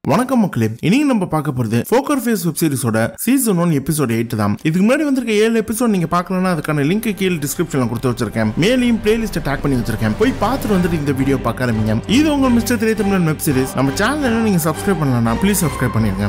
வணக்கம் மக்களே இன்னைக்கு நம்ம பார்க்க போறது போக்கர் ஃபேஸ் வெப் சீரிஸோட சீசன் ஒன் எபிசோட் எயிட் தான் இதுக்கு முன்னாடி வந்திருக்க ஏழு எபிசோட் நீங்க பார்க்கலன்னா அதுக்கான லிங்க் கீழே டிஸ்கிரிப்ஷன்ல கொடுத்து வச்சிருக்கேன் மேலையும் பிளேலிஸ்ட் டேக் பண்ணி வச்சிருக்கேன் போய் பார்த்துட்டு வந்துட்டு இந்த வீடியோ பார்க்க ஆரம்பிங்க இது உங்க மிஸ்டர் திரைத்தமிழன் வெப் சீரிஸ் நம்ம சேனல் நீங்க சப்ஸ்கிரைப் பண்ணலன்னா ப்ளீஸ் சப்ஸ்கிரைப் பண்ணிருங்க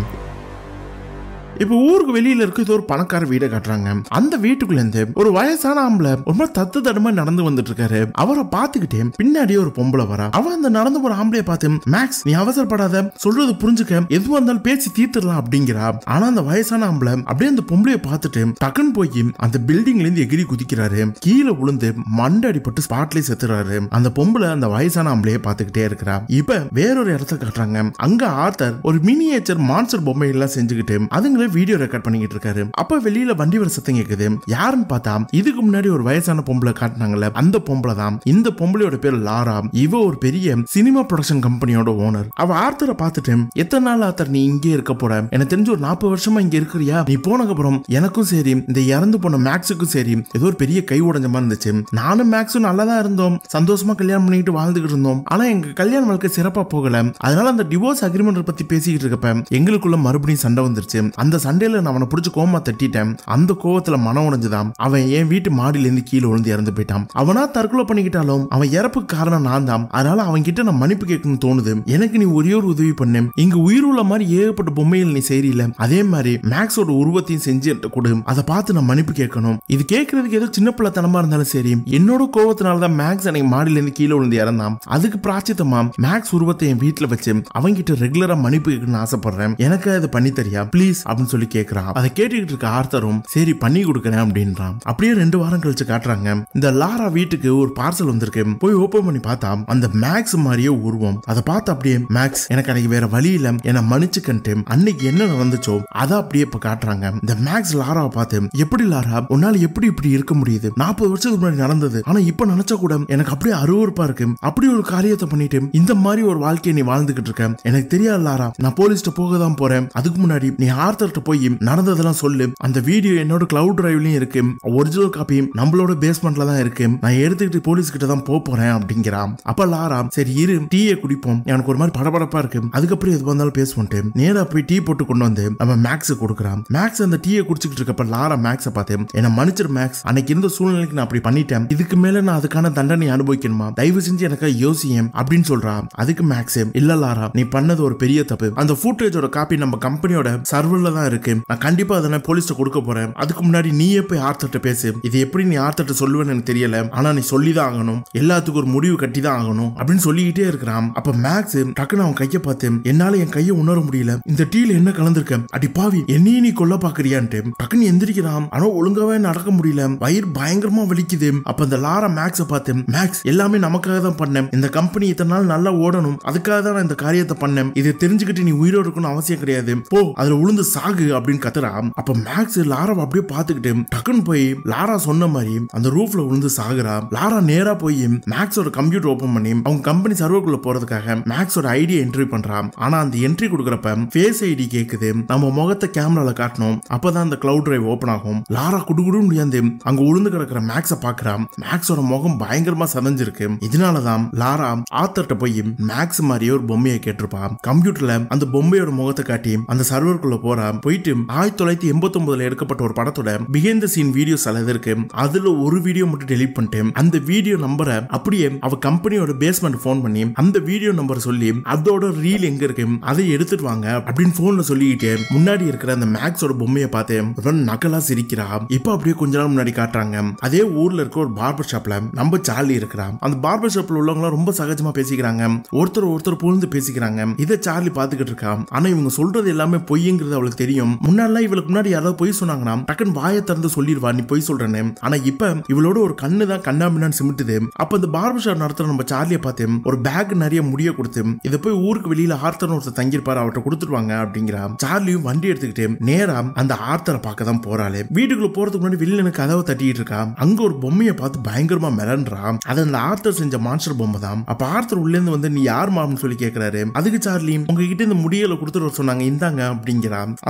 இப்போ ஊருக்கு வெளியில இருக்க இது ஒரு பணக்கார வீடை காட்டுறாங்க அந்த வீட்டுக்குள்ள இருந்து ஒரு வயசான ஆம்பளை ரொம்ப தத்து தடுமா நடந்து வந்துட்டு இருக்காரு அவரை பார்த்துக்கிட்டே பின்னாடியே ஒரு பொம்பளை வரா அவன் அந்த நடந்து போற ஆம்பளைய பார்த்து மேக்ஸ் நீ அவசரப்படாத சொல்றது புரிஞ்சுக்க எதுவா இருந்தாலும் பேசி தீர்த்துடலாம் அப்படிங்கிறா ஆனா அந்த வயசான ஆம்பளை அப்படியே அந்த பொம்பளைய பார்த்துட்டு டக்குன்னு போய் அந்த பில்டிங்ல இருந்து எகிரி குதிக்கிறாரு கீழே விழுந்து மண்டை அடிபட்டு ஸ்பாட்லயே செத்துறாரு அந்த பொம்பளை அந்த வயசான ஆம்பளைய பார்த்துக்கிட்டே இருக்கிறா இப்ப வேறொரு இடத்த காட்டுறாங்க அங்க ஆர்த்தர் ஒரு மினியேச்சர் மான்சர் பொம்மை எல்லாம் செஞ்சுக்கிட்டு அதுங்களே வீடியோ ரெக்கார்ட் பண்ணிக்கிட்டு இருக்காரு அப்ப வெளியில வண்டி வர சத்தம் கேக்குது யாருன்னு பார்த்தா இதுக்கு முன்னாடி ஒரு வயசான பொம்பளை காட்டினாங்கல்ல அந்த பொம்பளை தான் இந்த பொம்பளையோட பேர் லாரா இவ ஒரு பெரிய சினிமா ப்ரொடக்ஷன் கம்பெனியோட ஓனர் அவ ஆர்த்தரை பார்த்துட்டு எத்தனை நாள் ஆர்த்தர் நீ இங்கே இருக்க போற எனக்கு தெரிஞ்சு ஒரு நாற்பது வருஷமா இங்க இருக்கிறியா நீ போனதுக்கப்புறம் எனக்கும் சரி இந்த இறந்து போன மேக்ஸுக்கும் சரி ஏதோ ஒரு பெரிய கை உடஞ்ச மாதிரி இருந்துச்சு நானும் மேக்ஸும் நல்லா தான் இருந்தோம் சந்தோஷமா கல்யாணம் பண்ணிக்கிட்டு வாழ்ந்துகிட்டு இருந்தோம் ஆனா எங்க கல்யாண வாழ்க்கை சிறப்பா போகல அதனால அந்த டிவோர்ஸ் அக்ரிமெண்ட் பத்தி பேசிக்கிட்டு இருக்கப்ப எங்களுக்குள்ள மறுபடியும் சண்டை வந்துருச்சு அந்த சண்டையில நான் அவனை பிடிச்சி கோமா தட்டிட்டேன் அந்த கோவத்துல மனம் உடைஞ்சுதான் அவன் என் வீட்டு மாடியில இருந்து கீழே விழுந்து இறந்து போயிட்டான் அவனா தற்கொலை பண்ணிக்கிட்டாலும் அவன் இறப்புக்கு காரணம் நான் தான் அதனால அவன் கிட்ட நான் மன்னிப்பு கேட்கணும்னு தோணுது எனக்கு நீ ஒரே ஒரு உதவி பண்ணு இங்க உயிர் உள்ள மாதிரி ஏகப்பட்ட பொம்மைகள் நீ செய்யல அதே மாதிரி மேக்ஸோட உருவத்தையும் செஞ்சு என்கிட்ட கொடு அதை பார்த்து நான் மன்னிப்பு கேட்கணும் இது கேட்கறதுக்கு ஏதோ சின்ன பிள்ளைத்தனமா இருந்தாலும் சரி என்னோட கோவத்தினால தான் மேக்ஸ் எனக்கு மாடியில இருந்து கீழே விழுந்து இறந்தான் அதுக்கு பிராச்சித்தமா மேக்ஸ் உருவத்தை என் வீட்டுல வச்சு அவங்கிட்ட ரெகுலரா மன்னிப்பு கேட்கணும்னு ஆசைப்படுறேன் எனக்கு அதை பண்ணி தரியா ப்ளீஸ் அப்படின்னு சொல்லி கேட்கறான் அதை கேட்டுக்கிட்டு இருக்க ஆர்த்தரும் சரி பண்ணி கொடுக்குறேன் அப்படின்றான் அப்படியே ரெண்டு வாரம் கழிச்சு காட்டுறாங்க இந்த லாரா வீட்டுக்கு ஒரு பார்சல் வந்திருக்கு போய் ஓபன் பண்ணி பார்த்தா அந்த மேக்ஸ் மாதிரியே உருவம் அதை பார்த்து அப்படியே மேக்ஸ் எனக்கு அன்னைக்கு வேற வழி இல்ல என்னை மன்னிச்சுக்கன்ட்டு அன்னைக்கு என்ன நடந்துச்சோ அதை அப்படியே இப்ப காட்டுறாங்க இந்த மேக்ஸ் லாராவை பார்த்து எப்படி லாரா உன்னால எப்படி இப்படி இருக்க முடியுது நாற்பது வருஷத்துக்கு முன்னாடி நடந்தது ஆனா இப்ப நினைச்சா கூட எனக்கு அப்படியே அருவருப்பா இருக்கு அப்படி ஒரு காரியத்தை பண்ணிட்டு இந்த மாதிரி ஒரு வாழ்க்கையை நீ வாழ்ந்துகிட்டு இருக்க எனக்கு தெரியாது லாரா நான் போலீஸ்ட்ட போக தான் போறேன் அதுக்கு முன்னாடி நீ ஆர்த்தர்கிட்ட போய் நடந்ததெல்லாம் சொல்லு அந்த வீடியோ என்னோட கிளவுட் டிரைவ்லயும் இருக்கு ஒரிஜினல் காப்பி நம்மளோட பேஸ்மெண்ட்ல தான் இருக்கு நான் எடுத்துக்கிட்டு போலீஸ் கிட்ட தான் போக போறேன் அப்படிங்கிறான் அப்ப லாரா சரி இரு டீயை குடிப்போம் எனக்கு ஒரு மாதிரி படபடப்பா இருக்கு அதுக்கப்புறம் எது வந்தாலும் பேசுவோன்ட்டு நேரா போய் டீ போட்டு கொண்டு வந்து நம்ம மேக்ஸ் கொடுக்குறான் மேக்ஸ் அந்த டீயை குடிச்சிட்டு இருக்கப்ப லாரா மேக்ஸை பார்த்து என்ன மன்னிச்சிரு மேக்ஸ் அன்னைக்கு இருந்த சூழ்நிலைக்கு நான் அப்படி பண்ணிட்டேன் இதுக்கு மேல நான் அதுக்கான தண்டனை அனுபவிக்கணுமா தயவு செஞ்சு எனக்கு யோசியேன் அப்படின்னு சொல்றா அதுக்கு மேக்ஸ் இல்ல லாரா நீ பண்ணது ஒரு பெரிய தப்பு அந்த ஃபுட்டேஜோட காப்பி நம்ம கம்பெனியோட சர்வர்ல தான் இருக்கு நான் கண்டிப்பா அதை நான் போலீஸ்ட்ட கொடுக்க போறேன் அதுக்கு முன்னாடி நீயே போய் ஆர்த்தர்ட்ட பேசு இது எப்படி நீ ஆர்த்தர்ட்ட சொல்லுவேன்னு எனக்கு தெரியல ஆனா நீ சொல்லி தான் ஆகணும் எல்லாத்துக்கும் ஒரு முடிவு கட்டி தான் ஆகணும் அப்படின்னு சொல்லிக்கிட்டே இருக்கிறான் அப்ப மேக்ஸ் டக்குன்னு அவன் கையை பார்த்து என்னால என் கையை உணர முடியல இந்த டீல என்ன கலந்துருக்க அடி பாவி என்னையும் நீ கொல்ல பாக்குறியான்ட்டு டக்குன்னு எந்திரிக்கிறான் ஆனா ஒழுங்காவே நடக்க முடியல வயிறு பயங்கரமா வலிக்குது அப்ப இந்த லாரா மேக்ஸ பார்த்து மேக்ஸ் எல்லாமே நமக்காக தான் பண்ணேன் இந்த கம்பெனி இத்தனை நாள் நல்லா ஓடணும் அதுக்காக தான் நான் இந்த காரியத்தை பண்ணேன் இதை தெரிஞ்சுக்கிட்டு நீ உயிரோடு இருக்கணும் அவசியம் கிடையாது போ அதுல உளுந்து சாகு அப்படின்னு கத்துறான் அப்ப மேக்ஸ் லாராவை அப்படியே பார்த்துக்கிட்டு டக்குன்னு போய் லாரா சொன்ன மாதிரி அந்த ரூஃப்ல விழுந்து சாகுறா லாரா நேரா போய் மேக்ஸோட கம்ப்யூட்டர் ஓபன் பண்ணி அவங்க கம்பெனி சர்வருக்குள்ள போறதுக்காக மேக்ஸோட ஐடியா என்ட்ரி பண்றான் ஆனா அந்த என்ட்ரி கொடுக்குறப்ப ஃபேஸ் ஐடி கேக்குது நம்ம முகத்தை கேமரால காட்டணும் அப்பதான் அந்த கிளவுட் டிரைவ் ஓபன் ஆகும் லாரா குடுகுடுன்னு முடியாது அங்க உளுந்து கிடக்குற மேக்ஸ பாக்குறான் மேக்ஸோட முகம் பயங்கரமா சதஞ்சிருக்கு இதனாலதான் லாரா ஆத்தர்ட்ட போய் மேக்ஸ் மாதிரியே ஒரு பொம்மையை கேட்டிருப்பா கம்ப்யூட்டர்ல அந்த பொம்மையோட முகத்தை காட்டி அந்த சர்வருக்குள்ள போறா போயிட்டு ஆயிரத்தி தொள்ளாயிரத்தி எண்பத்தி ஒன்பதுல எடுக்கப்பட்ட ஒரு படத்தோட பிஹைண்ட் சீன் வீடியோஸ் அல்லது இருக்கு அதுல ஒரு வீடியோ மட்டும் டெலிட் பண்ணிட்டு அந்த வீடியோ நம்பரை அப்படியே அவ கம்பெனியோட பேஸ்மெண்ட் ஃபோன் பண்ணி அந்த வீடியோ நம்பர் சொல்லி அதோட ரீல் எங்க இருக்கு அதை எடுத்துட்டு வாங்க அப்படின்னு போன்ல சொல்லிக்கிட்டு முன்னாடி இருக்கிற அந்த மேக்ஸோட பொம்மையை பார்த்து ரொம்ப நக்கலா சிரிக்கிறா இப்போ அப்படியே கொஞ்ச நாள் முன்னாடி காட்டுறாங்க அதே ஊர்ல இருக்க ஒரு பார்பர் ஷாப்ல நம்ம சார்லி இருக்கிறா அந்த பார்பர் ஷாப்ல உள்ளவங்க ரொம்ப சகஜமா பேசிக்கிறாங்க ஒருத்தர் ஒருத்தர் புகழ்ந்து பேசிக்கிறாங்க இதை சார்லி பாத்துக்கிட்டு இருக்கா ஆனா இவங்க சொல்றது எல்லாமே பொய்ங்கிறது அவளுக்கு தெரியும் முன்னாடிலாம் இவளுக்கு முன்னாடி யாராவது பொய் சொன்னாங்கன்னா டக்குன்னு வாயை திறந்து சொல்லிடுவா நீ பொய் சொல்றேன்னு ஆனா இப்ப இவளோட ஒரு கண்ணு தான் கண்ணாமின்னு சிமிட்டுது அப்ப இந்த பார்பர் ஷாப் நடத்துற நம்ம சார்லியை பார்த்து ஒரு பேக் நிறைய முடிய கொடுத்து இதை போய் ஊருக்கு வெளியில ஆர்த்தர் ஒருத்தர் தங்கியிருப்பாரு அவர்கிட்ட கொடுத்துருவாங்க அப்படிங்கிறா சார்லியும் வண்டி எடுத்துக்கிட்டு நேரா அந்த ஆர்த்தரை பார்க்க தான் போறாளே வீட்டுக்குள்ள போறதுக்கு முன்னாடி வெளியில எனக்கு கதவை தட்டிட்டு இருக்கா அங்க ஒரு பொம்மையை பார்த்து பயங்கரமா மிரண்டா அது அந்த ஆர்த்தர் செஞ்ச மான்ஸ்டர் பொம்மை தான் அப்ப ஆர்த்தர் உள்ள இருந்து வந்து நீ யார் மாம்னு சொல்லி கேக்குறாரு அதுக்கு சார்லி உங்ககிட்ட இந்த முடியல கொடுத்துட்டு வர சொன்னாங்க இந்தாங்க அப்படிங்கிறா அந்த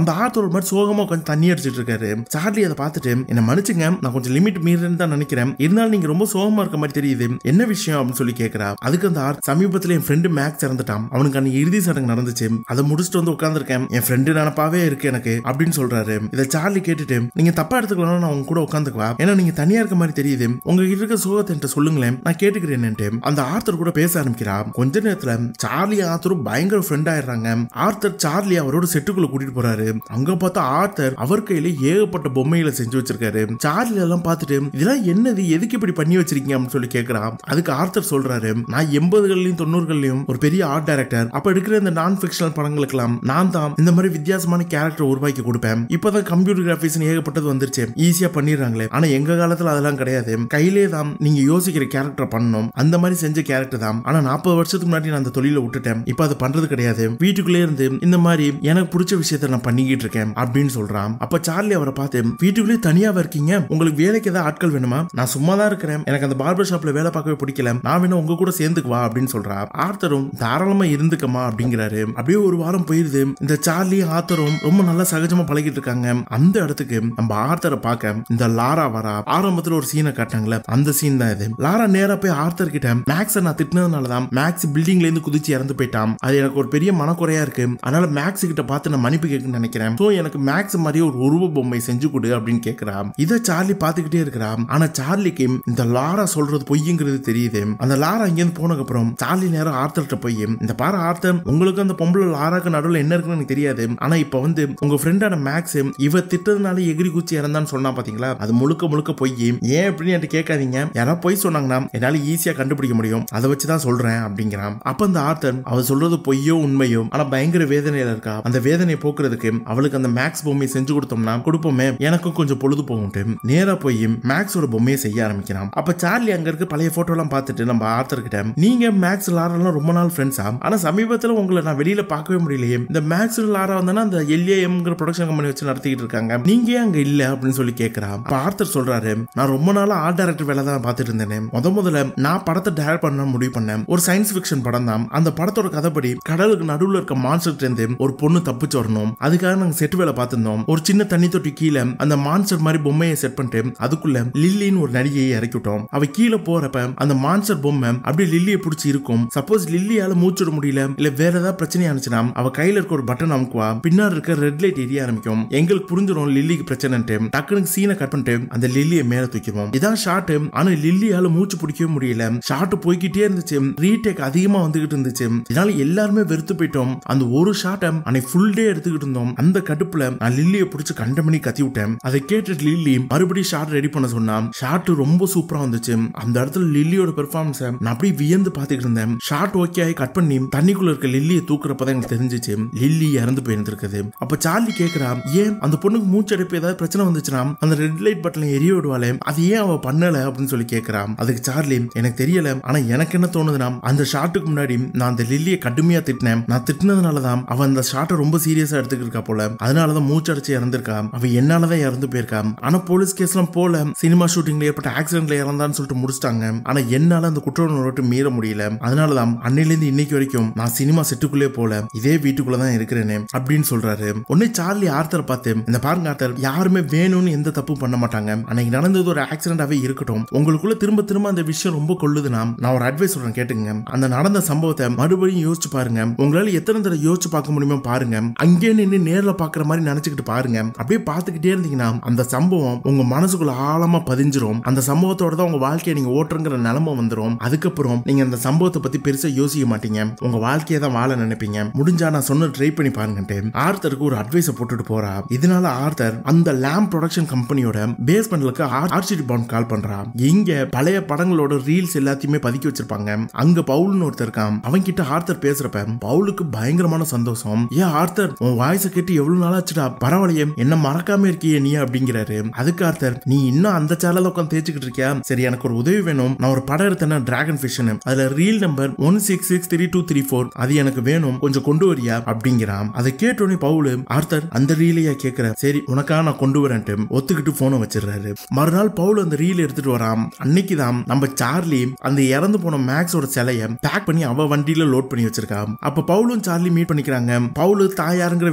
அந்த ஆர்த்தர் ஒரு மாதிரி சோகமா உட்காந்து தண்ணி அடிச்சிட்டு இருக்காரு சார்லி அதை பார்த்துட்டு என்ன மன்னிச்சுங்க நான் கொஞ்சம் லிமிட் மீறேன்னு தான் நினைக்கிறேன் இருந்தாலும் நீங்க ரொம்ப சோகமா இருக்க மாதிரி தெரியுது என்ன விஷயம் அப்படின்னு சொல்லி கேட்கிறா அதுக்கு அந்த ஆர்ட் சமீபத்துல என் ஃப்ரெண்டு மேக்ஸ் இறந்துட்டான் அவனுக்கு அன்னைக்கு இறுதி சடங்கு நடந்துச்சு அதை முடிச்சுட்டு வந்து உட்காந்துருக்கேன் என் ஃப்ரெண்டு நினப்பாவே இருக்கு எனக்கு அப்படின்னு சொல்றாரு இதை சார்லி கேட்டுட்டு நீங்க தப்பா எடுத்துக்கலாம் நான் உங்க கூட உட்காந்துக்குவா ஏன்னா நீங்க தனியா இருக்க மாதிரி தெரியுது உங்ககிட்ட இருக்க சோகத்தை என்கிட்ட சொல்லுங்களேன் நான் கேட்டுக்கிறேன்னுட்டு அந்த ஆர்த்தர் கூட பேச ஆரம்பிக்கிறா கொஞ்ச நேரத்துல சார்லி ஆர்த்தரும் பயங்கர ஃப்ரெண்ட் ஆயிடுறாங்க ஆர்த்தர் சார்லி அவரோட செட்டுக்குள்ள கூட்டிட்டு போறாரு அங்க பார்த்தா ஆர்த்தர் அவர் கையில ஏகப்பட்ட பொம்மைகளை செஞ்சு வச்சிருக்காரு சார்லி எல்லாம் பார்த்துட்டு இதெல்லாம் என்னது எதுக்கு இப்படி பண்ணி வச்சிருக்கீங்க அப்படின்னு சொல்லி கேக்குறான் அதுக்கு ஆர்த்தர் சொல்றாரு நான் எண்பதுகள்லயும் தொண்ணூறுகள்லயும் ஒரு பெரிய ஆர்ட் டைரக்டர் அப்ப எடுக்கிற இந்த நான் ஃபிக்ஷனல் படங்களுக்கெல்லாம் நான் தான் இந்த மாதிரி வித்தியாசமான கேரக்டர் உருவாக்கி கொடுப்பேன் இப்பதான் கம்ப்யூட்டர் கிராபிக்ஸ் ஏகப்பட்டது வந்துருச்சு ஈஸியா பண்ணிடுறாங்களே ஆனா எங்க காலத்துல அதெல்லாம் கிடையாது கையிலே தான் நீங்க யோசிக்கிற கேரக்டர் பண்ணணும் அந்த மாதிரி செஞ்ச கேரக்டர் தான் ஆனா நாற்பது வருஷத்துக்கு முன்னாடி நான் அந்த தொழில விட்டுட்டேன் இப்ப அது பண்றது கிடையாது வீட்டுக்குள்ளே இருந்து இந்த மாதிரி எனக்கு பிடிச்ச விஷயத்த நான் பண்ணிக்கிட்டு இருக்கேன் அப்படின்னு சொல்றான் அப்ப சார்லி அவரை பார்த்து வீட்டுக்குள்ளே தனியாவா இருக்கீங்க உங்களுக்கு வேலைக்கு ஏதாவது ஆட்கள் வேணுமா நான் சும்மா தான் இருக்கிறேன் எனக்கு அந்த பார்பர் ஷாப்ல வேலை பார்க்கவே பிடிக்கல நான் வேணும் உங்க கூட சேர்ந்துக்குவா அப்படின்னு சொல்றா ஆர்த்தரும் தாராளமா இருந்துக்கமா அப்படிங்கிறாரு அப்படியே ஒரு வாரம் போயிருது இந்த சார்லி ஆர்த்தரும் ரொம்ப நல்லா சகஜமா பழகிட்டு இருக்காங்க அந்த இடத்துக்கு நம்ம ஆர்த்தரை பார்க்க இந்த லாரா வரா ஆரம்பத்துல ஒரு சீனை காட்டாங்களே அந்த சீன் தான் இது லாரா நேரா போய் ஆர்த்தர் கிட்ட மேக்ஸை நான் திட்டினதுனால தான் மேக்ஸ் பில்டிங்ல இருந்து குதிச்சு இறந்து போயிட்டான் அது எனக்கு ஒரு பெரிய மனக்குறையா இருக்கு அதனால மேக்ஸ் கிட்ட பார்த்து நான் மன்னிப்பு கேட்கணும்னு நினைக்கிறேன் சோ எனக்கு மேக்ஸ் மாதிரி ஒரு உருவ பொம்மை செஞ்சு கொடு அப்படின்னு கேட்கிறா இதை சார்லி பார்த்துக்கிட்டே இருக்கிறா ஆனா சார்லிக்கு இந்த லாரா சொல்றது பொய்யுங்கிறது தெரியுது அந்த லாரா இங்கேருந்து போனதுக்கு அப்புறம் சார்லி நேரம் ஆர்த்தர்கிட்ட போய் இந்த பாரு ஆர்த்தர் உங்களுக்கு அந்த பொம்பளை லாராக்கு நடுவில் என்ன இருக்குன்னு எனக்கு தெரியாது ஆனா இப்ப வந்து உங்க ஃப்ரெண்டான மேக்ஸ் இவ திட்டதுனால எகிரி குச்சி இறந்தான்னு சொன்னா பாத்தீங்களா அது முழுக்க முழுக்க பொய் ஏன் அப்படின்னு என்கிட்ட கேட்காதீங்க யாராவது பொய் சொன்னாங்கன்னா என்னால ஈஸியா கண்டுபிடிக்க முடியும் அதை வச்சுதான் சொல்றேன் அப்படிங்கிறான் அப்ப அந்த ஆர்த்தர் அவ சொல்றது பொய்யோ உண்மையோ ஆனா பயங்கர வேதனையில இருக்கா அந்த வேதனையை போக்குறதுக்கு அவளுக்கு அந்த மேக்ஸ் பொம்மையை செஞ்சு கொடுத்தோம்னா கொடுப்போமே எனக்கும் கொஞ்சம் பொழுது போகும்ட்டு நேரா போய் மேக்ஸோட பொம்மையை செய்ய ஆரம்பிக்கிறான் அப்ப சார்லி அங்க இருக்க பழைய போட்டோ எல்லாம் பார்த்துட்டு நம்ம ஆர்த்தர் கிட்ட நீங்க மேக்ஸ் லாரெல்லாம் ரொம்ப நாள் ஃப்ரெண்ட்ஸா ஆனா சமீபத்துல உங்களை நான் வெளியில பார்க்கவே முடியலையே இந்த மேக்ஸ் லாரா வந்தா அந்த எல்ஏஎம்ங்கிற ப்ரொடக்ஷன் கம்பெனி வச்சு நடத்திக்கிட்டு இருக்காங்க நீங்க ஏன் அங்க இல்ல அப்படின்னு சொல்லி கேட்கிறா அப்ப ஆர்த்தர் சொல்றாரு நான் ரொம்ப நாளா ஆர்ட் டைரக்டர் வேலை தான் பார்த்துட்டு இருந்தேன் முத முதல்ல நான் படத்தை டைரக்ட் பண்ண முடிவு பண்ணேன் ஒரு சயின்ஸ் ஃபிக்ஷன் படம் தான் அந்த படத்தோட கதைப்படி கடலுக்கு நடுவுல இருக்க மான்ஸ்டர் இருந்து ஒரு பொண்ணு தப்பிச்சு வரணும் அதுக்காக நாங்க செட் வேலை பார்த்திருந்தோம் ஒரு சின்ன தண்ணி தொட்டி கீழே அந்த மான்ஸ்டர் மாதிரி பொம்மையை செட் பண்ணிட்டு அதுக்குள்ள லில்லின்னு ஒரு நடிகையை இறக்கி விட்டோம் அவ கீழே போறப்ப அந்த மான்ஸ்டர் பொம்மை அப்படியே லில்லியை பிடிச்சி இருக்கும் சப்போஸ் லில்லியால மூச்சுட முடியல இல்ல வேற ஏதாவது பிரச்சனை ஆனிச்சுன்னா அவ கையில இருக்க ஒரு பட்டன் அமுக்குவா பின்னாடி இருக்க ரெட் லைட் எரிய ஆரம்பிக்கும் எங்களுக்கு புரிஞ்சிடும் லில்லிக்கு பிரச்சனைன்ட்டு டக்குனு சீனை கட் பண்ணிட்டு அந்த லில்லியை மேல தூக்கிடுவோம் இதான் ஷார்ட் ஆனா லில்லியால மூச்சு பிடிக்கவே முடியல ஷார்ட் போய்கிட்டே இருந்துச்சு ரீடேக் அதிகமா வந்துகிட்டு இருந்துச்சு இதனால எல்லாருமே வெறுத்து போயிட்டோம் அந்த ஒரு ஷாட்டை அன்னைக்கு ஃபுல் டே எடுத்துக்கிட்டு இருந்தோம் அந்த கடுப்புல நான் லில்லியை பிடிச்சி கண்ட மணி கத்தி விட்டேன் அதை கேட்டுட்டு லில்லி மறுபடியும் ஷார்ட் ரெடி பண்ண சொன்னா ஷார்ட் ரொம்ப சூப்பரா வந்துச்சு அந்த இடத்துல லில்லியோட பெர்ஃபார்மன்ஸ் நான் அப்படியே வியந்து பாத்துக்கிட்டு இருந்தேன் ஷார்ட் ஓகே ஆகி கட் பண்ணி தண்ணிக்குள்ள இருக்க லில்லியை தூக்குறப்பதான் எனக்கு தெரிஞ்சிச்சு லில்லி இறந்து போயிருந்திருக்குது அப்ப சார்லி கேக்குறா ஏன் அந்த பொண்ணுக்கு மூச்சடைப்பு ஏதாவது பிரச்சனை வந்துச்சுன்னா அந்த ரெட் லைட் பட்டனை எரிய விடுவாளே அது ஏன் அவ பண்ணல அப்படின்னு சொல்லி கேக்குறா அதுக்கு சார்லி எனக்கு தெரியல ஆனா எனக்கு என்ன தோணுதுன்னா அந்த ஷாட்டுக்கு முன்னாடி நான் அந்த லில்லியை கடுமையா திட்டினேன் நான் திட்டினதுனாலதான் அவ அந்த ஷாட்டை ரொம்ப சீரியஸா எடுத்துக்கிட்டு இருக்கா போல அதனாலதான் மூச்சடைச்சு இறந்திருக்கா அவ என்னாலதான் இறந்து போயிருக்கா ஆனா போலீஸ் கேஸ் எல்லாம் போல சினிமா ஷூட்டிங்ல ஏற்பட்ட ஆக்சிடென்ட்ல இறந்தான்னு சொல்லிட்டு முடிச்சிட்டாங்க ஆனா என்னால அந்த குற்ற உணர்வு மீற முடியல அதனாலதான் அன்னையில இருந்து இன்னைக்கு வரைக்கும் நான் சினிமா செட்டுக்குள்ளே போல இதே வீட்டுக்குள்ள தான் இருக்கிறேனே அப்படின்னு சொல்றாரு உடனே சார்லி ஆர்த்தர் பார்த்து இந்த பாருங்க ஆர்த்தர் யாருமே வேணும்னு எந்த தப்பு பண்ண மாட்டாங்க அன்னைக்கு நடந்தது ஒரு ஆக்சிடென்டாவே இருக்கட்டும் உங்களுக்குள்ள திரும்ப திரும்ப அந்த விஷயம் ரொம்ப கொள்ளுதுன்னா நான் ஒரு அட்வைஸ் சொல்றேன் கேட்டுங்க அந்த நடந்த சம்பவத்தை மறுபடியும் யோசிச்சு பாருங்க உங்களால எத்தனை தடவை யோசிச்சு பார்க்க முடியுமோ பாருங்க அங்கே நின்று நேர்ல பாக்குற மாதிரி நினைச்சுக்கிட்டு பாருங்க அப்படியே பார்த்துக்கிட்டே இருந்தீங்கன்னா அந்த சம்பவம் உங்க மனசுக்குள்ள ஆழமா பதிஞ்சிரும் அந்த சம்பவத்தோட தான் உங்க வாழ்க்கையை நீங்க ஓட்டுறங்கிற நிலைமை வந்துரும் அதுக்கப்புறம் நீங்க அந்த சம்பவத்தை பத்தி பெருசா யோசிக்க மாட்டீங்க உங்க வாழ்க்கையை தான் வாழ நினைப்பீங்க முடிஞ்சா நான் சொன்ன ட்ரை பண்ணி பாருங்கன்ட்டு ஆர்த்தருக்கு ஒரு அட்வைஸை போட்டுட்டு போறா இதனால ஆர்த்தர் அந்த லேம்ப் ப்ரொடக்ஷன் கம்பெனியோட பேஸ்மெண்ட்லுக்கு ஆர்சிடி பவுண்ட் கால் பண்றா இங்க பழைய படங்களோட ரீல்ஸ் எல்லாத்தையுமே பதுக்கி வச்சிருப்பாங்க அங்க பவுல்னு ஒருத்தர் இருக்கான் அவன் கிட்ட ஆர்த்தர் பேசுறப்ப பவுலுக்கு பயங்கரமான சந்தோஷம் ஏன் ஆர்த்தர் உன் வாய்ஸை கேட்டு எவ்வளவு நாள் ஆச்சுடா பரவாயில்லையே என்ன மறக்காம இருக்கியே நீ அப்படிங்கிறாரு அதுக்கு ஆர்த்தர் நீ இன்னும் அந்த சேனல்ல உட்காந்து தேய்ச்சிக்கிட்டு இருக்கியா சரி எனக்கு ஒரு உதவி வேணும் நான் ஒரு படம் எடுத்தேன்னா டிராகன் ஃபிஷன் அதுல reel number one six six three two three four அது எனக்கு வேணும் கொஞ்சம் கொண்டு வரியா அப்படிங்கிறான் அதை கேட்டோன்னே பவுலு ஆர்த்தர் அந்த ரீலையா கேக்குற சரி உனக்காக நான் கொண்டு வரேன்ட்டு ஒத்துக்கிட்டு போனை வச்சிடுறாரு மறுநாள் பவுல் அந்த ரீல் எடுத்துட்டு வரான் அன்னைக்கு தான் நம்ம சார்லி அந்த இறந்து போன மேக்ஸோட சிலைய பேக் பண்ணி அவ வண்டியில லோட் பண்ணி வச்சிருக்கா அப்ப பவுலும் சார்லி மீட் பண்ணிக்கிறாங்க பவுலு தாயாருங்கிற விஷயத்த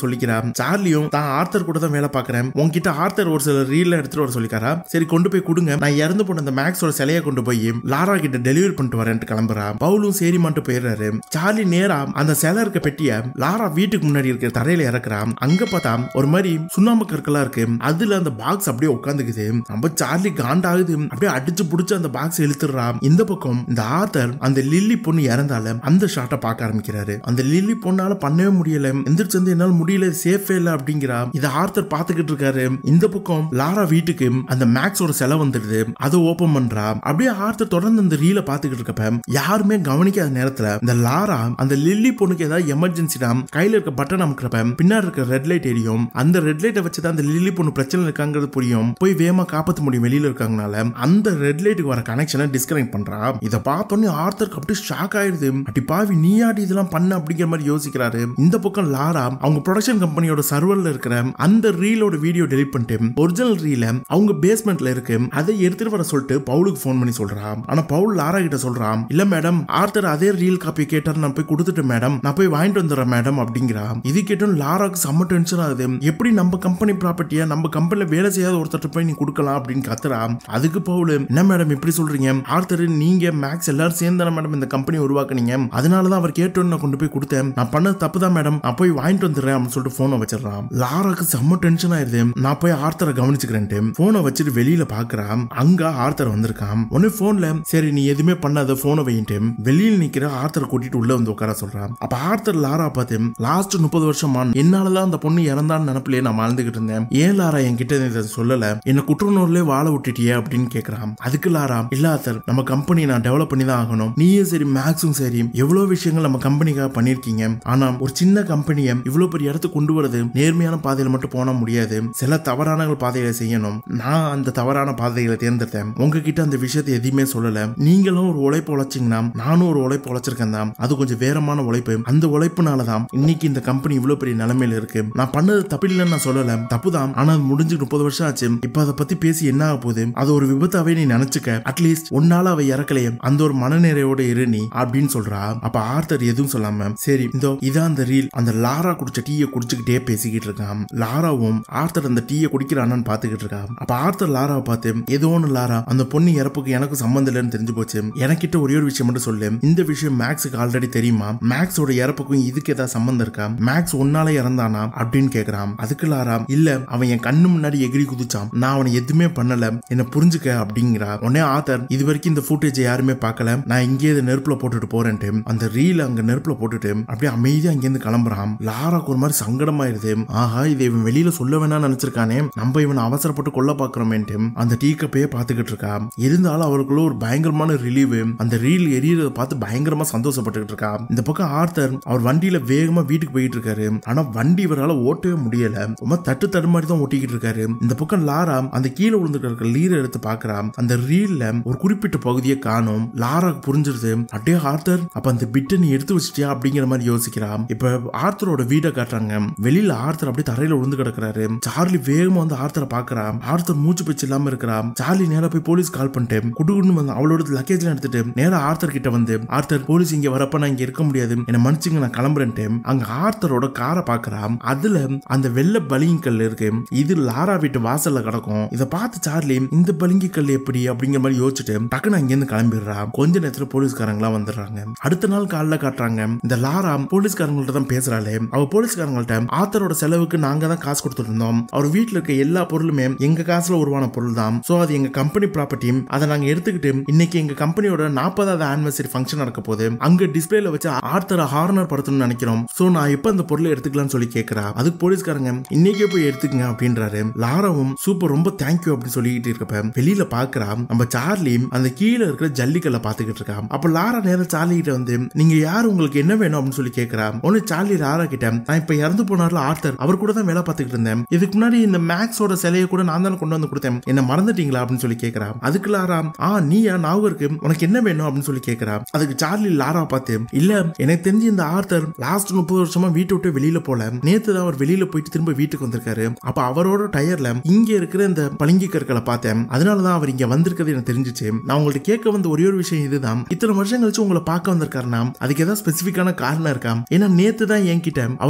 சொல்லிக்கிறான் சார்லியும் தான் ஆர்த்தர் கூட தான் வேலை பார்க்கறேன் உன்கிட்ட ஆர்த்தர் ஒரு சில ரீல்ல எடுத்துட்டு வர சொல்லிக்காரா சரி கொண்டு போய் கொடுங்க நான் இறந்து போன அந்த மேக்ஸோட சிலையை கொண்டு போய் லாரா கிட்ட டெலிவரி பண்ணிட்டு வரேன்ட்டு கிளம்புறா பவுலும் சரிமான்ட்டு போயிடுறாரு சார்லி நேரா அந்த சிலை இருக்க பெட்டிய லாரா வீட்டுக்கு முன்னாடி இருக்கிற தரையில இறக்குறான் அங்க பார்த்தா ஒரு மாதிரி சுண்ணாம்பு கற்களா இருக்கு அதுல அந்த பாக்ஸ் அப்படியே உட்காந்துக்குது நம்ம சார்லி காண்டாகுது அப்படியே அடிச்சு புடிச்சு அந்த பாக்ஸ் இழுத்துறான் இந்த பக்கம் இந்த ஆத்தர் அந்த லில்லி பொண்ணு இறந்தால அந்த ஷாட்டை பார்க்க ஆரம்பிக்கிறாரு அந்த லில்லி பொண்ணால பண்ணவே முடியல எந்திரிச்சு வந்து என்னால முடியல சேஃபே இல்ல அப்படிங்கிறா இதை ஆர்த்தர் பாத்துக்கிட்டு இருக்காரு இந்த பக்கம் லாரா வீட்டுக்கு அந்த மேக்ஸோட செலவு வந்துடுது அதை ஓபன் பண்றா அப்படியே ஆர்த்தர் தொடர்ந்து அந்த ரீல பாத்துக்கிட்டு இருக்கப்ப யாருமே கவனிக்காத நேரத்துல இந்த லாரா அந்த லில்லி பொண்ணுக்கு ஏதாவது எமர்ஜென்சினா கையில இருக்க பட்டன் அமுக்கிறப்ப பின்னாடி இருக்க ரெட் லைட் எரியும் அந்த ரெட் லைட்டை வச்சுதான் அந்த லில்லி பொண்ணு பிரச்சனை இருக்காங்கிறது புரியும் போய் வேகமா காப்பாத்த முடியும் வெளியில இருக்காங்கனால அந்த ரெட் லைட்டுக்கு வர கனெக்ஷனை டிஸ்கனெக்ட் பண்றா இதை பார்த்தோன்னே ஆர்த்தருக்கு அப்படியே ஷாக் ஆயிடுது அடி பாவி நீயாடி இதெல்லாம் பண்ண அப்படிங்கிற மாதிரி யோசிக்கிறாரு இந்த பக்கம் லாரா அவங்க ப்ரொடக்ஷன் கம்பெனியோட சர்வர்ல இருக்கிற அந்த ரீலோட வீடியோ டெலிட் பண்ணிட்டு ஒரிஜினல் ரீல அவங்க பேஸ்மெண்ட்ல இருக்கு அதை எடுத்துட்டு வர சொல்லிட்டு பவுலுக்கு ஃபோன் பண்ணி சொல்றான் ஆனா பவுல் லாரா கிட்ட சொல்றான் இல்ல மேடம் ஆர்த்தர் அதே ரீல் காப்பி கேட்டார் நான் போய் கொடுத்துட்டேன் மேடம் நான் போய் வாங்கிட்டு வந்துடுறேன் மேடம் அப்படிங்கிறா இது கேட்டும் லாராக்கு செம்ம டென்ஷன் ஆகுது எப்படி நம்ம கம்பெனி ப்ராப்பர்ட்டியை நம்ம கம்பெனில வேலை செய்யாத ஒருத்தர் போய் நீ கொடுக்கலாம் அப்படின்னு கத்துறா அதுக்கு பவுல் என்ன மேடம் இப்படி சொல்றீங்க ஆர்த்தர் நீங்க மேக்ஸ் எல்லாரும் சேர்ந்தான மேடம் இந்த கம்பெனி உருவாக்குனீங்க அதனாலதான் அவர் கேட்டோன்னு நான் கொண்டு போய் கொடுத்தேன் நான் பண்ணது தப்பு தான் மேடம் நான் போய் வாங்கிட்டு வந்துடுறேன் அப்படின்னு சொல்லிட்டு போனை வச்சிடறான் லாராக்கு செம்ம டென்ஷன் ஆயிருது நான் போய் ஆர்த்தரை கவனிச்சுக்கிறேன்ட்டு போனை வச்சுட்டு வெளியில பாக்குறான் அங்க ஆர்த்தர் வந்திருக்கான் உடனே போன்ல சரி நீ எதுவுமே பண்ணாத போனை வையிட்டு வெளியில் நிக்கிற ஆர்த்தரை கூட்டிட்டு உள்ள வந்து உட்கார சொல்றான் அப்ப ஆர்த்தர் லாரா பார்த்து லாஸ்ட் முப்பது வருஷமா என்னாலதான் அந்த பொண்ணு இறந்தான்னு நினப்பிலே நான் வாழ்ந்துகிட்டு இருந்தேன் ஏன் லாரா என்கிட்ட இதை சொல்லல என்ன குற்றநூறுல வாழ விட்டுட்டியே அப்படின்னு கேக்குறான் அதுக்கு லாரா இல்ல ஆர்த்தர் நம்ம கம்பெனி நான் டெவலப் பண்ணி தான் ஆகணும் நீயும் சரி மேக்ஸும் சரி எவ்வளவு விஷயங்கள் நம்ம கம்பெனிக்காக பண்ணிருக்கீங்க ஆனா ஒரு சின்ன கம்பெனியை இவ்வளவு பெரிய இடத்துக்கு கொண்டு வரது நேர்மையான பாதையில மட்டும் போன முடியாது சில தவறான பாதைகளை செய்யணும் நான் அந்த தவறான பாதைகளை தேர்ந்தெடுத்தேன் உங்ககிட்ட அந்த விஷயத்தை எதையுமே சொல்லல நீங்களும் ஒரு உழைப்பு உழைச்சிங்கன்னா நானும் ஒரு உழைப்பு உழைச்சிருக்கேன் தான் அது கொஞ்சம் வேறமான உழைப்பு அந்த உழைப்புனால தான் இன்னைக்கு இந்த கம்பெனி இவ்வளவு பெரிய நிலைமையில இருக்கு நான் பண்ணது தப்பு இல்லைன்னு நான் சொல்லல தப்பு தான் ஆனா அது முடிஞ்சு முப்பது வருஷம் ஆச்சு இப்ப அதை பத்தி பேசி என்ன ஆக போகுது அது ஒரு விபத்தாவே நீ நினைச்சுக்க அட்லீஸ்ட் உன்னால அவ இறக்கலையே அந்த ஒரு மனநிறைவோட இரு நீ அப்படின்னு சொல்றா அப்ப ஆர்த்தர் எதுவும் சொல்லாம சரி இதோ இதான் அந்த ரீல் அந்த லாரா குடிச்ச டீயை குடிச்சுக்கிட்டே பேசிக்கிட்டு இருக்கான் லாராவும் ஆர்த்தர் அந்த டீயை குடிக்கிறான்னு பாத்துக்கிட்டு இருக்கான் அப்ப ஆர்த்தர் லாராவை பார்த்து ஏதோ ஒன்று லாரா அந்த பொண்ணு இறப்புக்கு எனக்கு சம்மந்தம் இல்லைன்னு தெரிஞ்சு போச்சு எனக்கிட்ட ஒரே ஒரு விஷயம் மட்டும் சொல்லு இந்த விஷயம் மேக்ஸுக்கு ஆல்ரெடி தெரியுமா மேக்ஸோட இறப்புக்கும் இதுக்கு ஏதாவது சம்மந்தம் இருக்கா மேக்ஸ் ஒன்னால இறந்தானா அப்படின்னு கேக்குறான் அதுக்கு லாரா இல்ல அவன் என் கண்ணு முன்னாடி எகிரி குதிச்சான் நான் அவனை எதுவுமே பண்ணல என்ன புரிஞ்சுக்க அப்படிங்கிறா உடனே ஆத்தர் இது வரைக்கும் இந்த ஃபுட்டேஜ் யாருமே பார்க்கல நான் இங்கே இதை நெருப்புல போட்டுட்டு போறேன்ட்டு அந்த ரீல் அங்க நெருப்புல போட்டுட்டு அப்படியே அமைதியா அங்கேருந்து கிளம்புறான் லாராக்கு ஒரு மாதிரி சங்கடமாயிருது ஆஹா இதை இவன் வெளியில சொல்ல வேணாம்னு நினைச்சிருக்கானே நம்ம இவனை அவசரப்பட்டு கொல்ல பாக்குறோமேன்ட்டு அந்த டீ கப்பையே பார்த்துக்கிட்டு இருக்கா இருந்தாலும் அவருக்குள்ள ஒரு பயங்கரமான ரிலீவ் அந்த ரீல் எரியறத பார்த்து பயங்கரமா சந்தோஷப்பட்டுக்கிட்டு இருக்கா இந்த பக்கம் ஆர்த்தர் அவர் வண்டியில வேகமா வீட்டுக்கு போயிட்டு இருக்காரு ஆனா வண்டி இவரால ஓட்டவே முடியல ரொம்ப தட்டு தடுமாறி தான் ஓட்டிக்கிட்டு இருக்காரு இந்த பக்கம் லாரா அந்த கீழே விழுந்துட்டு லீரை எடுத்து பாக்குறா அந்த ரீல்ல ஒரு குறிப்பிட்ட பகுதியை காணும் லாராக்கு புரிஞ்சிருது அப்படியே ஆர்த்தர் அப்ப அந்த பிட்டை நீ எடுத்து வச்சிட்டியா அப்படிங்கிற மாதிரி யோசிக்கிறா இப்ப ஆர்த்தரோட வீடை காட்டுறாங்க வெளியில ஆர்த்தர் அப்படியே தரையில விழுந்து கிடக்குறாரு சார்லி வேகமா வந்து ஆர்த்தரை பாக்குறா ஆர்த்தர் மூச்சு பேச்சு இல்லாம இருக்கிறா சார்லி நேரா போய் போலீஸ் கால் பண்ணிட்டு குடுகுன்னு வந்து அவளோட லக்கேஜ் எடுத்துட்டு நேரா ஆர்த்தர் கிட்ட வந்து ஆர்த்தர் போலீஸ் இங்க வரப்ப நான் இங்க இருக்க முடியாது என்ன மன்னிச்சுங்க நான் கிளம்புறேன்ட்டு அங்க ஆர்த்தரோட காரை பாக்குறா அதுல அந்த வெள்ளை பளிங்கு கல் இருக்கு இது லாரா வீட்டு வாசல்ல கிடக்கும் இதை பார்த்து சார்லி இந்த பளிங்கு கல் எப்படி அப்படிங்கிற மாதிரி யோசிச்சுட்டு டக்குன்னு அங்கிருந்து கிளம்பிடுறா கொஞ்ச நேரத்துல போலீஸ்காரங்களாம் வந்துடுறாங்க அடுத்த நாள் காலைல காட்டுறாங்க இந்த லாரா போலீஸ்காரங்கள்ட்ட தான் பேசுறாளே அவ போலீஸ்காரங்கள்ட்ட ஆத்தரோட செலவுக்கு நாங்க தான் காசு கொடுத்துட்டு இருந்தோம் அவர் வீட்டுல இருக்க எல்லா பொருளுமே எங்க காசுல உருவான பொருள் தான் சோ அது எங்க கம்பெனி ப்ராப்பர்ட்டி அதை நாங்க எடுத்துக்கிட்டு இன்னைக்கு எங்க கம்பெனியோட நாற்பதாவது ஆனிவர்சரி ஃபங்க்ஷன் நடக்க போகுது அங்க டிஸ்பிளேல வச்சு ஆர்த்தரை ஹார்னர் படுத்தணும்னு நினைக்கிறோம் சோ நான் எப்ப அந்த பொருளை எடுத்துக்கலாம்னு சொல்லி கேக்குறா அதுக்கு போலீஸ்காரங்க இன்னைக்கே போய் எடுத்துக்கங்க அப்படின்றாரு லாராவும் சூப்பர் ரொம்ப தேங்க்யூ அப்படின்னு சொல்லிக்கிட்டு இருக்கப்ப வெளியில பாக்குறா நம்ம சார்லி அந்த கீழே இருக்கிற ஜல்லிக்கல்ல பாத்துக்கிட்டு இருக்கா அப்ப லாரா நேரம் சார்லி கிட்ட வந்து நீங்க யார் உங்களுக்கு என்ன வேணும் அப்படின்னு சொல்லி கேக்குறா ஒன்னு சார்லி லாரா கிட்ட நான் இப்ப இறந்து போனார்ல ஆர்த்தர் அவர் கூட தான் வேலை பார்த்துக்கிட்டு இருந்தேன் இதுக்கு முன்னாடி இந்த மேக்ஸோட சிலையை கூட நான் தானே கொண்டு வந்து கொடுத்தேன் என்ன மறந்துட்டீங்களா அப்படின்னு சொல்லி கேக்குறா அதுக்கு லாரா ஆ நீயா ஞாபகம் இருக்கு உனக்கு என்ன வேணும் அப்படின்னு சொல்லி கேக்குறா அதுக்கு சார்லி லாரா பார்த்து இல்ல எனக்கு தெரிஞ்சு இந்த ஆர்த்தர் லாஸ்ட் முப்பது வருஷமா வீட்டை விட்டு வெளியில போல நேத்து தான் அவர் வெளியில போயிட்டு திரும்ப வீட்டுக்கு வந்திருக்காரு அப்ப அவரோட டயர்ல இங்க இருக்கிற இந்த பளிங்கி கற்களை பார்த்தேன் அதனாலதான் அவர் இங்க வந்திருக்கிறது எனக்கு தெரிஞ்சிச்சு நான் உங்கள்ட்ட கேட்க வந்த ஒரே ஒரு விஷயம் இதுதான் இத்தனை வருஷம் கழிச்சு உங்களை பார்க்க வந்திருக்காருனா அதுக்கு ஏதாவது ஸ்பெசிபிக்கான காரணம் இருக்கா ஏன்னா நேத்து தான் என்கிட்ட அவரோட முத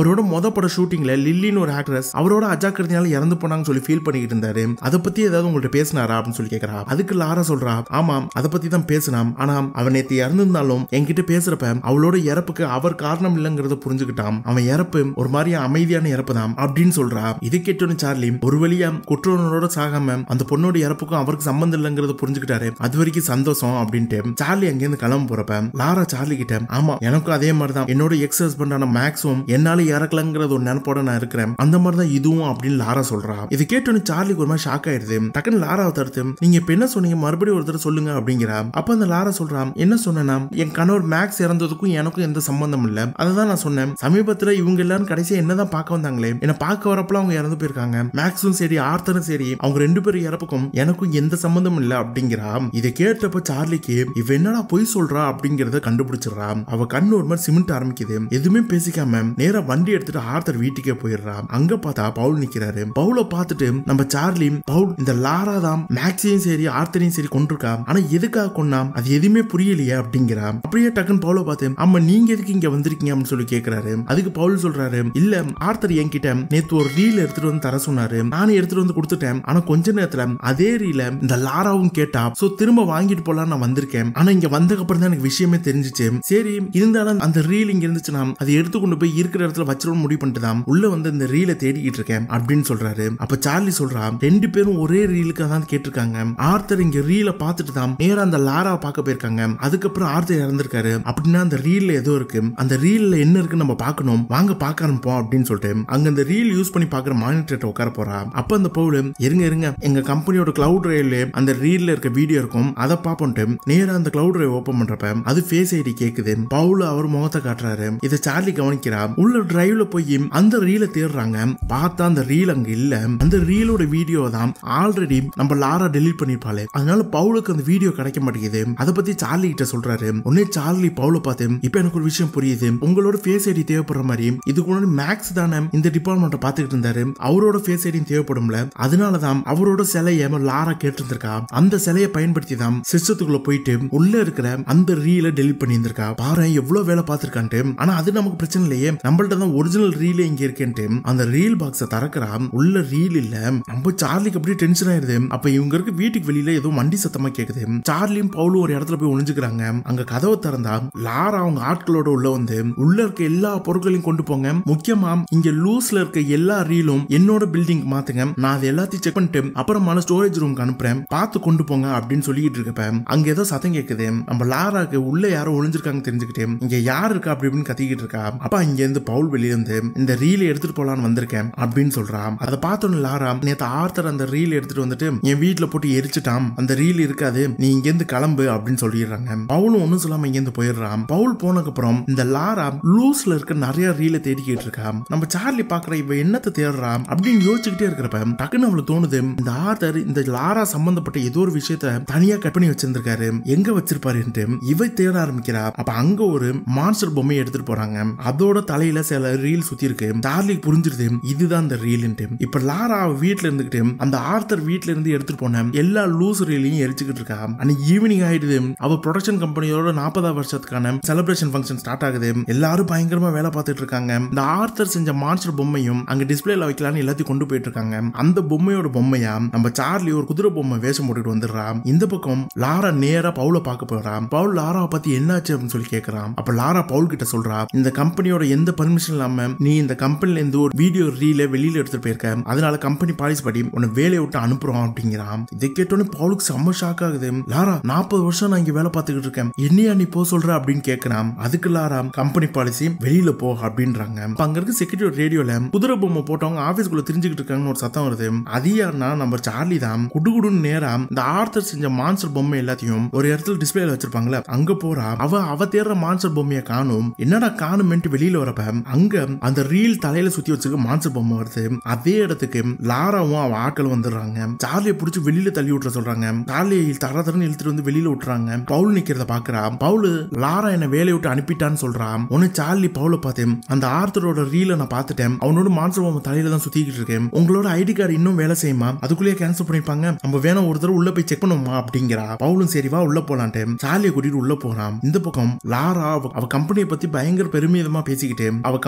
மொத பட ஷூட்டிங்ல லில்லின்னு ஒரு ஆக்ட்ரஸ் அவரோட அஜாக்கிரதையால இறந்து போனாங்கன்னு சொல்லி ஃபீல் பண்ணிக்கிட்டு இருந்தாரு அதை பத்தி ஏதாவது உங்கள்ட்ட பேசினாரா அப்படின்னு சொல்லி கேக்குறா அதுக்கு லாரா சொல்றா ஆமா அதை பத்தி தான் பேசினான் ஆனா அவன் நேத்து இறந்திருந்தாலும் என்கிட்ட பேசுறப்ப அவளோட இறப்புக்கு அவர் காரணம் இல்லைங்கிறத புரிஞ்சுக்கிட்டான் அவன் இறப்பு ஒரு மாதிரி அமைதியான இறப்பு தான் அப்படின்னு சொல்றா இது கேட்டோன்னு சார்லி ஒரு வழியா குற்றவனோட சாகாம அந்த பொண்ணோட இறப்புக்கும் அவருக்கு சம்பந்தம் இல்லைங்கிறத புரிஞ்சுக்கிட்டாரு அது வரைக்கும் சந்தோஷம் அப்படின்ட்டு சார்லி அங்கேருந்து கிளம்ப போறப்ப லாரா சார்லி கிட்ட ஆமா எனக்கும் அதே மாதிரி தான் என்னோட எக்ஸ் ஹஸ்பண்டான மேக்ஸும் என்னால இறக்கலங்கிறது ஒரு நினைப்போட நான் இருக்கிறேன் அந்த மாதிரி தான் இதுவும் அப்படின்னு லாரா சொல்றா இது கேட்டோன்னு சார்லிக்கு ஒரு மாதிரி ஷாக் ஆயிடுது டக்குன்னு லாராவை தடுத்து நீங்க இப்ப என்ன சொன்னீங்க மறுபடியும் ஒரு தடவை சொல்லுங்க அப்படிங்கிறா அப்ப அந்த லாரா சொல்றா என்ன சொன்னேன்னா என் கணவர் மேக்ஸ் இறந்ததுக்கும் எனக்கும் எந்த சம்பந்தம் இல்ல அதை நான் சொன்னேன் சமீபத்துல இவங்க எல்லாரும் கடைசியா என்னதான் பார்க்க வந்தாங்களே என்ன பார்க்க வரப்பல அவங்க இறந்து போயிருக்காங்க மேக்ஸும் சரி ஆர்த்தரும் சரி அவங்க ரெண்டு பேரும் இறப்புக்கும் எனக்கும் எந்த சம்பந்தமும் இல்ல அப்படிங்கிறா இதை கேட்டப்ப சார்லிக்கு இவ என்னடா பொய் சொல்றா அப்படிங்கறத கண்டுபிடிச்சிடுறா அவ கண்ணு ஒரு மாதிரி சிமெண்ட் ஆரம்பிக்குது எதுவுமே பேசிக்காம நேரா வண்டி எடுத்துட்டு ஆர்த்தர் வீட்டுக்கே போயிடுறா அங்க பார்த்தா பவுல் நிக்கிறாரு பவுல பார்த்துட்டு நம்ம சார்லி பவுல் இந்த லாரா தான் மேக்ஸையும் சரி ஆர்த்தரையும் சரி கொண்டிருக்கா ஆனா எதுக்காக கொண்டா அது எதுவுமே புரியலையே அப்படிங்கிறா அப்படியே டக்குன்னு பவுல பார்த்து ஆமா நீங்க எதுக்கு இங்க வந்திருக்கீங்க அப்படின்னு சொல்லி கேக்குறாரு அதுக்கு பவுல் சொல்றாரு இல்ல ஆர்த்தர் என்கிட்ட நேத்து ஒரு ரீல் எடுத்துட்டு வந்து தர சொன்னாரு நானே எடுத்துட்டு வந்து கொடுத்துட்டேன் ஆனா கொஞ்ச நேரத்துல அதே ரீல இந்த லாராவும் கேட்டா சோ திரும்ப வாங்கிட்டு போலாம் நான் வந்திருக்கேன் ஆனா இங்க வந்ததுக்கு அப்புறம் தான் எனக்கு விஷயமே தெரிஞ்சுச்சு சரி இருந்தாலும் அந்த ரீல் இங்க இருந்துச்சுன்னா அதை எடுத்து கொண்டு போய் இருக்கிற இடத்துல வச்சிடணும் முடிவு பண்ணிட்டு தான் உள்ள வந்து இந்த ரீலை தேடிக்கிட்டு இருக்கேன் அப்படின்னு சொல்றாரு அப்ப சார்லி சொல்றா ரெண்டு பேரும் ஒரே ரீலுக்கு தான் கேட்டிருக்காங்க ஆர்த்தர் இங்க ரீலை பார்த்துட்டு தான் நேரா அந்த லாரா பார்க்க போயிருக்காங்க அதுக்கப்புறம் ஆர்த்தர் இறந்திருக்காரு அப்படின்னா அந்த ரீல்ல ஏதோ இருக்கு அந்த ரீல்ல என்ன இருக்குன்னு நம்ம பார்க்கணும் வாங்க பார்க்க ஆரம்பிப்போம் அப்படின்னு சொல்லிட்டு அங்க அந்த ரீல் யூஸ் பண்ணி பாக்குற மானிட்டர் உட்கார போறா அப்ப அந்த பவுல் இருங்க இருங்க எங்க கம்பெனியோட கிளவுட் ரயில்ல அந்த ரீல்ல இருக்க வீடியோ இருக்கும் அதை பார்ப்போம்ட்டு நேரா அந்த கிளவுட் ரயில் ஓபன் பண்றப்ப அது ஃபேஸ் ஐடி கேக்குது பவுல் அவர் முகத்தை காட்டுறாரு இதை சார்லி கவனிக்கிறா உள்ள டிரைவ்ல போய் அந்த ரீலை தேடுறாங்க பார்த்தா அந்த ரீல் அங்க இல்ல அந்த ரீலோட வீடியோ தான் ஆல்ரெடி நம்ம லாரா டெலீட் பண்ணிருப்பாளே அதனால பவுலுக்கு அந்த வீடியோ கிடைக்க மாட்டேங்குது அதை பத்தி சார்லி கிட்ட சொல்றாரு உடனே சார்லி பவுல பார்த்து இப்ப எனக்கு ஒரு விஷயம் புரியுது உங்களோட ஃபேஸ் ஐடி தேவைப்படுற மாதிரி இதுக்கு முன்னாடி மேக்ஸ் தானே இந்த டிபார்ட்மெண்ட்டை பார்த்துக்கிட்டு இருந்தாரு அவரோட ஃபேஸ் ஐடி தேவைப்படும்ல அதனாலதான் அவரோட சிலைய லாரா கேட்டிருந்திருக்கா அந்த சிலையை பயன்படுத்தி தான் சிஸ்டத்துக்குள்ள போயிட்டு உள்ள இருக்கிற அந்த ரீல டெலிட் பண்ணியிருந்திருக்கா பாரு எவ்வளவு வேலை பார்த்திருக்கான்ட்டு ஆனா அது நமக்கு பிரச்சனை இல்லையே நம்மள்ட்ட தான் ஒரிஜினல் ரீலே இங்க இருக்கேன்ட்டு அந்த ரீல் பாக்ஸ திறக்கிறா உள்ள ரீல் இல்ல நம்ம சார்லிக்கு அப்படியே டென்ஷன் ஆயிருது அப்ப இவங்க இருக்க வீட்டுக்கு வெளியில ஏதோ வண்டி சத்தமா கேக்குது சார்லியும் பவுலும் ஒரு இடத்துல போய் ஒளிஞ்சுக்கிறாங்க அங்க கதவை திறந்தா லாரா அவங்க ஆட்களோட உள்ள வந்து உள்ள இருக்க எல்லா பொருட்களையும் கொண்டு போங்க முக்கியமா இங்க லூஸ்ல இருக்க எல்லா ரீலும் என்னோட பில்டிங் மாத்துங்க நான் அதை எல்லாத்தையும் செக் பண்ணிட்டு அப்புறமான ஸ்டோரேஜ் ரூம்க்கு அனுப்புறேன் பார்த்து கொண்டு போங்க அப்படின்னு சொல்லிட்டு இருக்கப்ப அங்க ஏதோ சத்தம் கேக்குது நம்ம லாராக்கு உள்ள யாரோ ஒளிஞ்சிருக்காங்க தெரிஞ்சுக்கிட்டு இங்க யார் இருக்கா அப்படி இப்படின்னு கத்திக்கிட்டு இருக்கா அப்ப இங்க இருந்து பவுல் வெளிய இருந்து இந்த ரீலை எடுத்துட்டு போலான்னு வந்திருக்கேன் அப்படின்னு சொல்றான் அதை பார்த்தோன்னு லாரா நேத்து ஆர்த்தர் அந்த ரீல் எடுத்துட்டு வந்துட்டு என் வீட்டுல போட்டு எரிச்சிட்டான் அந்த ரீல் இருக்காது நீ இங்க இருந்து கிளம்பு அப்படின்னு சொல்லிடுறாங்க பவுலும் ஒண்ணும் சொல்லாம இங்க இருந்து போயிடுறான் பவுல் போனதுக்கு அப்புறம் இந்த லாரா லூஸ்ல இருக்க நிறைய ரீலை தேடிக்கிட்டு இருக்கா நம்ம சார்லி பாக்குற இவ என்னத்தை தேடுறா அப்படின்னு யோசிச்சுக்கிட்டே இருக்கிறப்ப டக்குன்னு அவளுக்கு தோணுது இந்த ஆர்த்தர் இந்த லாரா சம்பந்தப்பட்ட ஏதோ ஒரு விஷயத்த தனியா கட் பண்ணி வச்சிருந்திருக்காரு எங்க வச்சிருப்பாருன்ட்டு இவ தேட ஆரம்பிக்கிறா அப்ப அங்க ஒரு மான்ஸ்டர் பொம்மையை எடுத்துட்டு போறாங்க அதோட தலையில சில ரீல் சுத்தி இருக்கு சார்லிக்கு புரிஞ்சிருது இதுதான் அந்த ரீல்ன்ட்டு இப்ப லாரா அவ வீட்டுல இருந்துகிட்டு அந்த ஆர்த்தர் வீட்டுல இருந்து எடுத்துட்டு போன எல்லா லூஸ் ரீலையும் எரிச்சுக்கிட்டு இருக்கா அன்னைக்கு ஈவினிங் ஆயிடுது அவ ப்ரொடக்ஷன் கம்பெனியோட நாற்பதாம் வருஷத்துக்கான செலிப்ரேஷன் ஃபங்க்ஷன் ஸ்டார்ட் ஆகுது எல்லாரும் பயங்கரமா வேலை பார்த்துட்டு இருக்காங்க இந்த ஆர்த்தர் செஞ்ச மான்ஸ்டர் பொம்மையும் அங்க டிஸ்பிளேல வைக்கலாம்னு எல்லாத்தையும் கொண்டு போயிட்டு இருக்காங்க அந்த பொம்மையோட பொம்மையா நம்ம சார்லி ஒரு குதிரை பொம்மை வேஷம் போட்டுட்டு வந்துடுறா இந்த பக்கம் லாரா நேரா பவுல பார்க்க போறா பவுல் லாராவை பத்தி என்னாச்சு அப்படின்னு சொல்லி கேக்குறான் அப்ப லாரா பவுல் கிட்ட சொல்றா இந்த கம்பெனியோட எந்த பர்மிஷன் இல்லாம நீ இந்த கம்பெனில இருந்து ஒரு வீடியோ ரீல வெளியில எடுத்துட்டு போயிருக்க அதனால கம்பெனி பாலிசி படி உன்னை வேலையை விட்டு அனுப்புறோம் அப்படிங்கிறான் இதை கேட்டோன்னு பவுலுக்கு செம்ம ஷாக் ஆகுது லாரா நாற்பது வருஷம் நான் இங்க வேலை பார்த்துக்கிட்டு இருக்கேன் என்னையா நீ போ சொல்ற அப்படின்னு கேக்குறான் அதுக்கு லாரா கம்பெனி பாலிசி வெளியில போ அப்படின்றாங்க அப்ப அங்க இருக்க செக்யூரிட்டி ரேடியோல குதிரை பொம்மை போட்டவங்க ஆபீஸ்க்குள்ள தெரிஞ்சுக்கிட்டு இருக்காங்கன்னு ஒரு சத்தம் வருது அது யாருன்னா நம்ம சார்லி தான் குடுகுடுன்னு நேரா இந்த ஆர்த்தர் செஞ்ச மான்சர் பொம்மை எல்லாத்தையும் ஒரு இடத்துல டிஸ்பிளேல வச்சிருப்பாங்களே அங்க போறா அவ அவ தேடுற மான்சர் பொம்மையை காணும் என்னடா காணுமென்ட்டு வெளியில வரப்ப அங்க அந்த ரீல் தலையில சுத்தி வச்சுக்க மான்சர் பொம்மை வருது அதே இடத்துக்கு லாராவும் அவ ஆட்கள் வந்துடுறாங்க சார்லியை பிடிச்சி வெளியில தள்ளி விட்டுற சொல்றாங்க சார்லியை தர தரன்னு இழுத்துட்டு வந்து வெளியில விட்டுறாங்க பவுல் நிக்கிறத பாக்குறா பவுல் லாரா என்ன வேலையை விட்டு அனுப்பிட்டான்னு சொல்றான் உன்னை சார்லி பவுல பார்த்தேன் அந்த ஆர்த்தரோட ரீல நான் பார்த்துட்டேன் அவனோட மான்சர் பொம்மை தலையில தான் சுத்திக்கிட்டு இருக்கேன் உங்களோட ஐடி கார்டு இன்னும் வேலை செய்யுமா அதுக்குள்ளேயே கேன்சல் பண்ணிருப்பாங்க நம்ம வேணா ஒரு தடவை உள்ள போய் செக் பண்ணுவோமா அப்படிங்கிறா பவுலும் சரி வா உள்ள போலான்ட்டு சார்லியை கூட்டிட்டு உள்ள போறான் இந்த பக்கம் லாரா அவ- அவ கம்பெனியை பத்தி பயங்கர பெருமிதமா பேசிக்கிட்டு அவ கம்பெனி எப்படி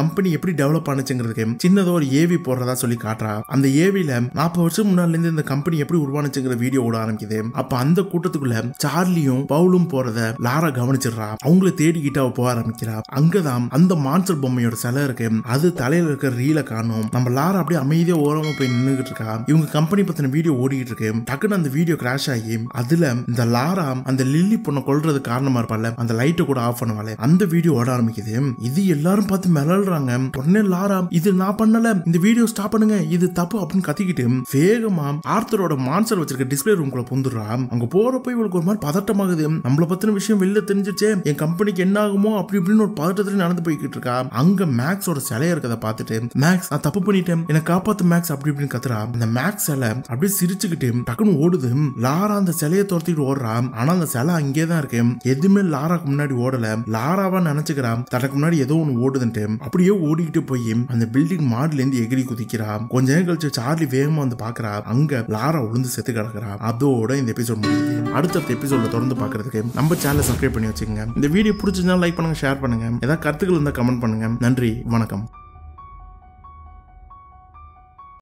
எப்படி டெவலப் ஆனிச்சுங்கிறதுக்கு சின்னதோ ஒரு ஏவி போடுறதா சொல்லி காட்டுறா அந்த ஏவில நாற்பது வருஷம் முன்னால இருந்து இந்த கம்பெனி எப்படி உருவானுச்சுங்கிற வீடியோ ஓட ஆரம்பிக்குது அப்ப அந்த கூட்டத்துக்குள்ள சார்லியும் பவுலும் போறத லாரா கவனிச்சிடுறா அவங்கள தேடிக்கிட்டு அவ போக ஆரம்பிக்கிறா அங்கதான் அந்த மான்சர் பொம்மையோட சிலை இருக்கு அது தலையில இருக்க ரீல காணும் நம்ம லாரா அப்படியே அமைதியா ஓரமா போய் நின்னுகிட்டு இருக்கா இவங்க கம்பெனி பத்தின வீடியோ ஓடிக்கிட்டு இருக்கு டக்குன்னு அந்த வீடியோ கிராஷ் ஆகி அதுல இந்த லாரா அந்த லில்லி பொண்ணை கொல்றது காரணமா இருப்பால அந்த லைட்டை கூட ஆஃப் பண்ணுவாள் அந்த வீடியோ ஓட ஆரம்பிக்குது இது எல்லாரும் பார்த்து மிளல்றாங்க உடனே லாரா இது நான் பண்ணல இந்த வீடியோ ஸ்டாப் பண்ணுங்க இது தப்பு அப்படின்னு கத்திக்கிட்டு வேகமா ஆர்த்தரோட மான்சர் வச்சிருக்க டிஸ்பிளே ரூம்குள்ள புந்துடுறா அங்க போறப்ப இவளுக்கு ஒரு மாதிரி பதட்டமாகுது நம்மள பத்தின விஷயம் வெளில தெரிஞ்சிச்சே என் கம்பெனிக்கு என்ன ஆகுமோ அப்படி இப்படின்னு ஒரு பதட்டத்துல நடந்து போய்கிட்டு இருக்கா அங்க மேக்ஸோட சிலைய இருக்கத பார்த்துட்டு மேக்ஸ் நான் தப்பு பண்ணிட்டேன் என்ன காப்பாத்து மேக்ஸ் அப்படி இப்படின்னு கத்துறா அந்த மேக்ஸ் சிலை அப்படியே சிரிச்சுக்கிட்டு டக்குன்னு ஓடுது லாரா அந்த சிலையை துரத்திட்டு ஓடுறா ஆனா அந்த சிலை அங்கே தான் இருக்கு எதுவுமே லாராக்கு முன்னாடி ஓடல லாராவா நினைச்சுக்கிறா தனக்கு முன்னாடி ஏதோ ஒன்று ஓடுதுன்ட்டு அப்படியே ஓடிக்கிட்டு போய் அந்த பில்டிங் மாடில இருந்து எகிரி குதிக்கிறா கொஞ்ச நேரம் கழிச்சு சார்லி வேகமா வந்து பாக்குறா அங்க லாரா உளுந்து செத்து கிடக்குறா அதோட இந்த எபிசோட் முடியுது அடுத்தடுத்த எபிசோட தொடர்ந்து பாக்குறதுக்கு நம்ம சேனலை சப்ஸ்கிரைப் பண்ணி வச்சுக்கோங்க இந்த வீடியோ பிடிச்சிருந்தா லைக் பண்ணுங்க ஷேர் பண்ணுங்க ஏதாவது கருத்துக்கள் இருந்தால் கமெண்ட் பண்ணுங்க நன்றி வணக்கம்